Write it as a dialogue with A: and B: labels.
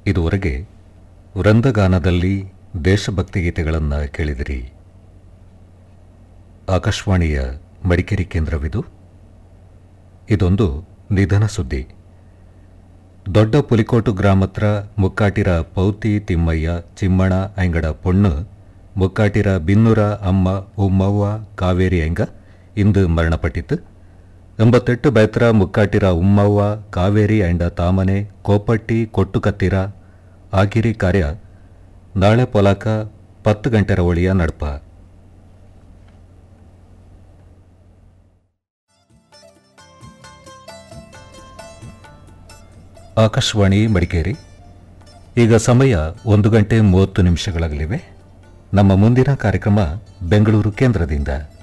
A: ಇದುವರೆಗೆ ವೃಂದಗಾನದಲ್ಲಿ ದೇಶಭಕ್ತಿ ಗೀತೆಗಳನ್ನು ಕೇಳಿದಿರಿ ಆಕಾಶವಾಣಿಯ ಮಡಿಕೇರಿ ಕೇಂದ್ರವಿದು ಇದೊಂದು ನಿಧನ ಸುದ್ದಿ ದೊಡ್ಡ ಪುಲಿಕೋಟು ಗ್ರಾಮತ್ರ ಮುಕ್ಕಾಟಿರ ಪೌತಿ ತಿಮ್ಮಯ್ಯ ಚಿಮ್ಮಣ ಐಂಗಡ ಪೊಣ್ಣು ಮುಕ್ಕಾಟಿರ ಬಿನ್ನೂರ ಅಮ್ಮ ಉಮ್ಮವ್ವ ಕಾವೇರಿ ಐಂಗ ಇಂದು ಮರಣಪಟ್ಟಿತು ಎಂಬತ್ತೆಟ್ಟು ಬೈತ್ರ ಮುಕ್ಕಾಟಿರ ಉಮ್ಮವ್ವ ಕಾವೇರಿ ಐಂಡ ತಾಮನೆ ಕೋಪಟ್ಟಿ ಕೊಟ್ಟುಕತ್ತಿರ ಆಗಿರಿ ಕಾರ್ಯ ನಾಳೆ ಪೊಲಾಕ ಪತ್ತು ಗಂಟೆರ ಒಳಿಯ ನಡ್ಪ ಆಕಾಶವಾಣಿ ಮಡಿಕೇರಿ ಈಗ ಸಮಯ ಒಂದು ಗಂಟೆ ಮೂವತ್ತು ನಿಮಿಷಗಳಾಗಲಿವೆ ನಮ್ಮ ಮುಂದಿನ ಕಾರ್ಯಕ್ರಮ ಬೆಂಗಳೂರು ಕೇಂದ್ರದಿಂದ